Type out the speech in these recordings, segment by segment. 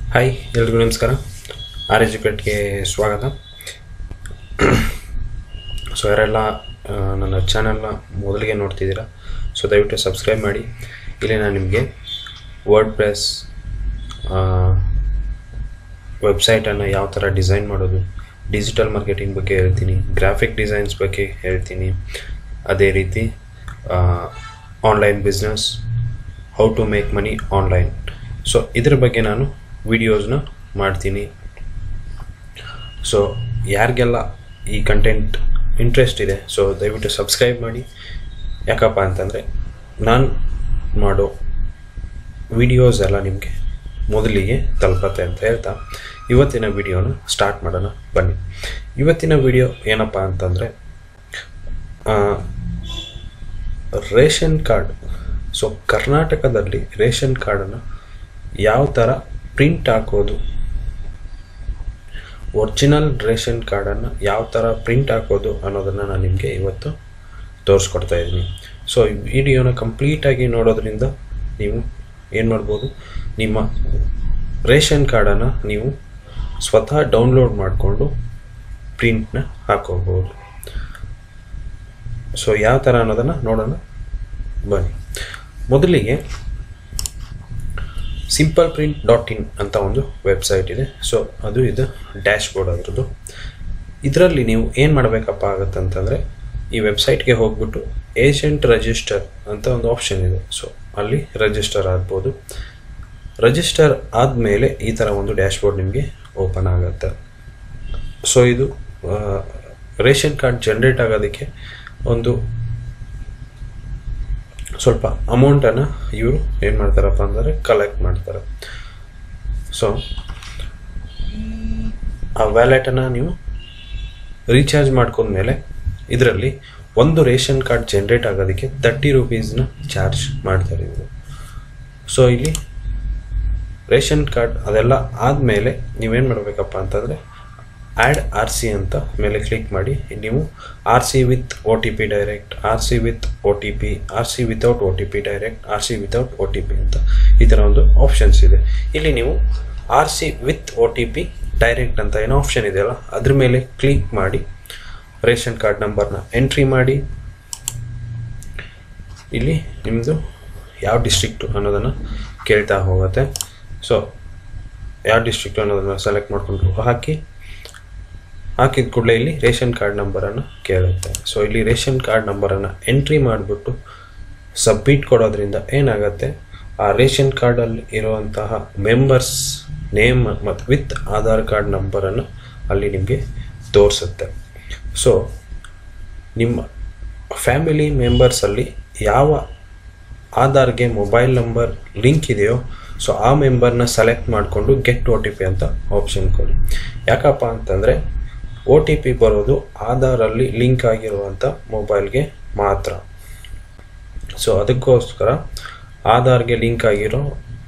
hi ಎಲ್ರಿಗೂ ನಮಸ್ಕಾರ R ಎಜುಕೇಟ್ಗೆ ಸ್ವಾಗತ ಸೊ ಯಾರೆಲ್ಲ ಆ, ನನ್ನ ಚಾನಲ್ನ ಮೊದಲಿಗೆ ನೋಡ್ತಿದ್ದೀರಾ ಸೊ ದಯವಿಟ್ಟು ಸಬ್ಸ್ಕ್ರೈಬ್ ಮಾಡಿ ಇಲ್ಲಿ ನಾನು ನಿಮಗೆ ವರ್ಡ್ ಪ್ರೆಸ್ ವೆಬ್ಸೈಟನ್ನು ಯಾವ ಥರ ಡಿಸೈನ್ ಮಾಡೋದು ಡಿಜಿಟಲ್ ಮಾರ್ಕೆಟಿಂಗ್ ಬಗ್ಗೆ ಹೇಳ್ತೀನಿ ಗ್ರಾಫಿಕ್ ಡಿಸೈನ್ಸ್ ಬಗ್ಗೆ ಹೇಳ್ತೀನಿ ಅದೇ ರೀತಿ online business how to make money online so ಇದ್ರ ಬಗ್ಗೆ ನಾನು ವಿಡಿಯೋಸ್ನ ಮಾಡ್ತೀನಿ ಸೊ ಯಾರಿಗೆಲ್ಲ ಈ ಕಂಟೆಂಟ್ ಇಂಟ್ರೆಸ್ಟ್ ಇದೆ ಸೊ ದಯವಿಟ್ಟು ಸಬ್ಸ್ಕ್ರೈಬ್ ಮಾಡಿ ಯಾಕಪ್ಪ ಅಂತಂದರೆ ನಾನು ಮಾಡೋ ವಿಡಿಯೋಸ್ ಎಲ್ಲ ನಿಮಗೆ ಮೊದಲಿಗೆ ತಲುಪತ್ತೆ ಅಂತ ಹೇಳ್ತಾ ಇವತ್ತಿನ ವಿಡಿಯೋನ ಸ್ಟಾರ್ಟ್ ಮಾಡೋಣ ಬನ್ನಿ ಇವತ್ತಿನ ವಿಡಿಯೋ ಏನಪ್ಪ ಅಂತಂದರೆ ರೇಷನ್ ಕಾರ್ಡ್ ಸೊ ಕರ್ನಾಟಕದಲ್ಲಿ ರೇಷನ್ ಕಾರ್ಡನ್ನು ಯಾವ ಥರ ಪ್ರಿಂಟ್ ಹಾಕೋದು ಒರಿಜಿನಲ್ ರೇಷನ್ ಕಾರ್ಡನ್ನು ಯಾವ ಥರ ಪ್ರಿಂಟ್ ಹಾಕೋದು ಅನ್ನೋದನ್ನು ನಾನು ನಿಮಗೆ ಇವತ್ತು ತೋರಿಸ್ಕೊಡ್ತಾ ಇದ್ದೀನಿ ಸೊ ಈ ವಿಡಿಯೋನ ಕಂಪ್ಲೀಟಾಗಿ ನೋಡೋದ್ರಿಂದ ನೀವು ಏನು ಮಾಡ್ಬೋದು ನಿಮ್ಮ ರೇಷನ್ ಕಾರ್ಡನ್ನು ನೀವು ಸ್ವತಃ ಡೌನ್ಲೋಡ್ ಮಾಡಿಕೊಂಡು ಪ್ರಿಂಟ್ನ ಹಾಕೋಬೋದು ಸೊ ಯಾವ ಥರ ಅನ್ನೋದನ್ನು ನೋಡೋಣ ಬನ್ನಿ ಮೊದಲಿಗೆ ಸಿಂಪಲ್ ಪ್ರಿಂಟ್ ಡಾಟ್ ಇನ್ ಅಂತ ಒಂದು ವೆಬ್ಸೈಟ್ ಇದೆ ಸೊ ಅದು ಇದು ಡ್ಯಾಶ್ ಬೋರ್ಡ್ ಅದರದ್ದು ಇದರಲ್ಲಿ ನೀವು ಏನು ಮಾಡಬೇಕಪ್ಪ ಆಗುತ್ತೆ ಅಂತಂದರೆ ಈ ವೆಬ್ಸೈಟ್ಗೆ ಹೋಗ್ಬಿಟ್ಟು ಏಜೆಂಟ್ ರಿಜಿಸ್ಟರ್ ಅಂತ ಒಂದು ಆಪ್ಷನ್ ಇದೆ ಸೊ ಅಲ್ಲಿ ರಿಜಿಸ್ಟರ್ ಆಗ್ಬೋದು ರಿಜಿಸ್ಟರ್ ಆದಮೇಲೆ ಈ ಥರ ಒಂದು ಡ್ಯಾಶ್ ಬೋರ್ಡ್ ನಿಮಗೆ ಓಪನ್ ಆಗುತ್ತೆ ಸೊ ಇದು ಆ, ರೇಷನ್ ಕಾರ್ಡ್ ಜನ್ರೇಟ್ ಆಗೋದಕ್ಕೆ ಒಂದು ಸ್ವಲ್ಪ ಅಮೌಂಟನ್ನು ಇವರು ಏನು ಮಾಡ್ತಾರಪ್ಪ ಅಂದರೆ ಕಲೆಕ್ಟ್ ಮಾಡ್ತಾರೆ ಸೊ ಆ ವ್ಯಾಲೆಟನ್ನು ನೀವು ರೀಚಾರ್ಜ್ ಮಾಡ್ಕೊಂಡ್ಮೇಲೆ ಇದರಲ್ಲಿ ಒಂದು ರೇಷನ್ ಕಾರ್ಡ್ ಜನ್ರೇಟ್ ಆಗೋದಕ್ಕೆ ತರ್ಟಿ ರುಪೀಸ್ನ ಚಾರ್ಜ್ ಮಾಡ್ತಾರೆ ಇವರು ಸೊ ಇಲ್ಲಿ ರೇಷನ್ ಕಾರ್ಡ್ ಅದೆಲ್ಲ ಆದಮೇಲೆ ನೀವೇನು ಮಾಡಬೇಕಪ್ಪ ಅಂತಂದರೆ ಆ್ಯಡ್ ಆರ್ ಸಿ ಅಂತ ಮೇಲೆ ಕ್ಲಿಕ್ ಮಾಡಿ ನೀವು R C with O T P direct R C with O T P R C without O T P direct R C without O T P ಅಂತ ಈ ಥರ ಒಂದು ಆಪ್ಷನ್ಸ್ ಇದೆ ಇಲ್ಲಿ ನೀವು R C with O T P direct ಅಂತ ಏನೋ option ಇದೆಯಲ್ಲ ಅದ್ರ ಮೇಲೆ ಕ್ಲಿಕ್ ಮಾಡಿ ರೇಷನ್ ಕಾರ್ಡ್ ನಂಬರ್ನ ಎಂಟ್ರಿ ಮಾಡಿ ಇಲ್ಲಿ ನಿಮ್ಮದು ಯಾವ ಡಿಸ್ಟ್ರಿಕ್ಟು ಅನ್ನೋದನ್ನು ಕೇಳ್ತಾ ಹೋಗುತ್ತೆ ಸೊ ಯಾವ ಡಿಸ್ಟ್ರಿಕ್ಟು ಅನ್ನೋದನ್ನು ಸೆಲೆಕ್ಟ್ ಮಾಡಿಕೊಂಡು ಹಾಕಿ ಹಾಕಿದ ಕೂಡಲೇ ಇಲ್ಲಿ ರೇಷನ್ ಕಾರ್ಡ್ ನಂಬರನ್ನು ಕೇಳುತ್ತೆ ಸೊ ಇಲ್ಲಿ ರೇಷನ್ ಕಾರ್ಡ್ ನಂಬರನ್ನು ಎಂಟ್ರಿ ಮಾಡಿಬಿಟ್ಟು ಸಬ್ಮಿಟ್ ಕೊಡೋದ್ರಿಂದ ಏನಾಗುತ್ತೆ ಆ ರೇಷನ್ ಕಾರ್ಡಲ್ಲಿ ಇರುವಂತಹ ಮೆಂಬರ್ಸ್ ನೇಮ್ ಮತ್ತು ವಿತ್ ಆಧಾರ್ ಕಾರ್ಡ್ ನಂಬರನ್ನು ಅಲ್ಲಿ ನಿಮಗೆ ತೋರಿಸುತ್ತೆ ಸೊ ನಿಮ್ಮ ಫ್ಯಾಮಿಲಿ ಮೆಂಬರ್ಸಲ್ಲಿ ಯಾವ ಆಧಾರ್ಗೆ ಮೊಬೈಲ್ ನಂಬರ್ ಲಿಂಕ್ ಇದೆಯೋ ಸೊ ಆ ಮೆಂಬರ್ನ ಸೆಲೆಕ್ಟ್ ಮಾಡಿಕೊಂಡು ಗೆಟ್ ಒ ಟಿ ಪಿ ಅಂತ ಆಪ್ಷನ್ ಕೊಡಿ ಯಾಕಪ್ಪ ಅಂತಂದರೆ ಒ ಟಿ ಪಿ ಬರೋದು ಆಧಾರಲ್ಲಿ ಲಿಂಕ್ ಆಗಿರುವಂಥ ಮೊಬೈಲ್ಗೆ ಮಾತ್ರ ಸೊ ಅದಕ್ಕೋಸ್ಕರ ಆಧಾರ್ಗೆ ಲಿಂಕ್ ಆಗಿರೋ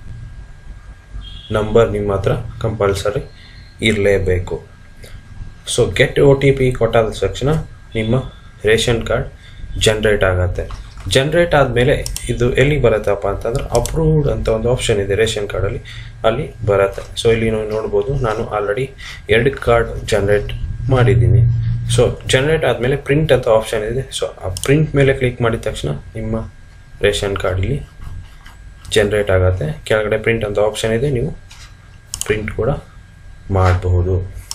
ನಂಬರ್ ನಿಮ್ಮ ಹತ್ರ ಕಂಪಲ್ಸರಿ ಇರಲೇಬೇಕು so get O T P ಕೊಟ್ಟಾದ ತಕ್ಷಣ ನಿಮ್ಮ ರೇಷನ್ ಕಾರ್ಡ್ ಜನ್ರೇಟ್ ಆಗುತ್ತೆ ಜನ್ರೇಟ್ ಆದಮೇಲೆ ಇದು ಎಲ್ಲಿ ಬರುತ್ತಪ್ಪ ಅಂತಂದ್ರೆ ಅಪ್ರೂವ್ಡ್ ಅಂತ ಒಂದು ಆಪ್ಷನ್ ಇದೆ ರೇಷನ್ ಕಾರ್ಡಲ್ಲಿ ಅಲ್ಲಿ ಬರುತ್ತೆ ಸೊ ಇಲ್ಲಿ ನೀವು ನೋಡ್ಬೋದು ನಾನು ಆಲ್ರೆಡಿ ಎರಡು ಕಾರ್ಡ್ ಜನ್ರೇಟ್ ಮಾಡಿದ್ದೀನಿ ಸೊ ಜನ್ರೇಟ್ ಆದಮೇಲೆ ಪ್ರಿಂಟ್ ಅಂತ ಆಪ್ಷನ್ ಇದೆ ಸೊ ಆ ಪ್ರಿಂಟ್ ಮೇಲೆ ಕ್ಲಿಕ್ ಮಾಡಿದ ತಕ್ಷಣ ನಿಮ್ಮ ರೇಷನ್ ಕಾರ್ಡ್ ಇಲ್ಲಿ ಜನ್ರೇಟ್ ಆಗುತ್ತೆ ಕೆಳಗಡೆ ಪ್ರಿಂಟ್ ಅಂತ ಆಪ್ಷನ್ ಇದೆ ನೀವು ಪ್ರಿಂಟ್ ಕೂಡ ಮಾಡಬಹುದು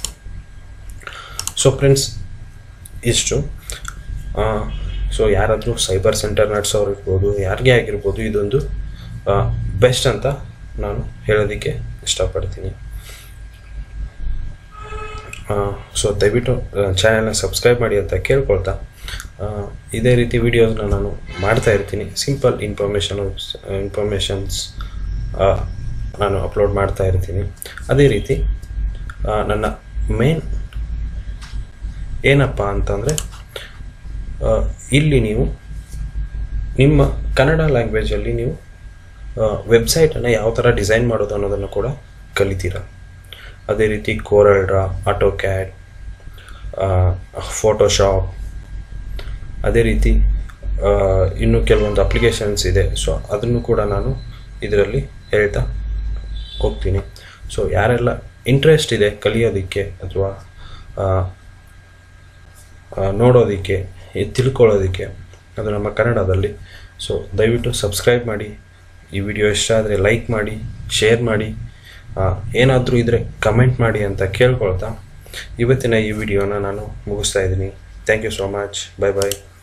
ಸೊ ಫ್ರೆಂಡ್ಸ್ ಇಷ್ಟು ಸೊ ಯಾರಾದರೂ ಸೈಬರ್ ಸೆಂಟರ್ ನಡೆಸೋರು ಇರ್ಬೋದು ಯಾರಿಗೇ ಆಗಿರ್ಬೋದು ಇದೊಂದು ಬೆಸ್ಟ್ ಅಂತ ನಾನು ಹೇಳೋದಕ್ಕೆ ಇಷ್ಟಪಡ್ತೀನಿ ಸೊ ದಯವಿಟ್ಟು ಚಾನೆಲ್ನ ಸಬ್ಸ್ಕ್ರೈಬ್ ಮಾಡಿ ಅಂತ ಕೇಳ್ಕೊಳ್ತಾ ಆ, ಇದೇ ರೀತಿ ವೀಡಿಯೋಸ್ನ ನಾನು ಮಾಡ್ತಾ ಇರ್ತೀನಿ ಸಿಂಪಲ್ ಇನ್ಫಾರ್ಮೇಷನ್ ಇನ್ಫಾರ್ಮೇಷನ್ಸ್ ನಾನು ಅಪ್ಲೋಡ್ ಮಾಡ್ತಾ ಇರ್ತೀನಿ ಅದೇ ರೀತಿ ಆ, ನನ್ನ ಮೇನ್ ಏನಪ್ಪ ಅಂತಂದರೆ ಇಲ್ಲಿ ನೀವು ನಿಮ್ಮ ಕನ್ನಡ ಲ್ಯಾಂಗ್ವೇಜಲ್ಲಿ ನೀವು ವೆಬ್ಸೈಟನ್ನು ಯಾವ ಥರ ಡಿಸೈನ್ ಮಾಡೋದು ಅನ್ನೋದನ್ನು ಕೂಡ ಕಲಿತೀರ ಅದೇ ರೀತಿ ಕೋರಲ್ಡ್ರಾ ಆಟೋ ಕ್ಯಾಡ್ ಫೋಟೋಶಾಪ್ ಅದೇ ರೀತಿ ಆ, ಇನ್ನು ಕೆಲವೊಂದು ಅಪ್ಲಿಕೇಶನ್ಸ್ ಇದೆ ಸೊ ಅದನ್ನು ಕೂಡ ನಾನು ಇದರಲ್ಲಿ ಹೇಳ್ತಾ ಹೋಗ್ತೀನಿ ಸೊ ಯಾರೆಲ್ಲ ಇಂಟ್ರೆಸ್ಟ್ ಇದೆ ಕಲಿಯೋದಕ್ಕೆ ಅಥವಾ ನೋಡೋದಕ್ಕೆ ಇದ್ ತಿಳ್ಕೊಳ್ಳೋದಕ್ಕೆ ಅದು ನಮ್ಮ ಕನ್ನಡದಲ್ಲಿ ಸೊ ದಯವಿಟ್ಟು ಸಬ್ಸ್ಕ್ರೈಬ್ ಮಾಡಿ ಈ ವಿಡಿಯೋ ಇಷ್ಟ ಆದರೆ ಲೈಕ್ ಮಾಡಿ ಶೇರ್ ಮಾಡಿ ಏನಾದರೂ ಇದ್ದರೆ ಕಮೆಂಟ್ ಮಾಡಿ ಅಂತ ಕೇಳ್ಕೊಳ್ತಾ ಇವತ್ತಿನ ಈ ವಿಡಿಯೋನ ನಾನು ಮುಗಿಸ್ತಾ ಇದ್ದೀನಿ thank you so much bye bye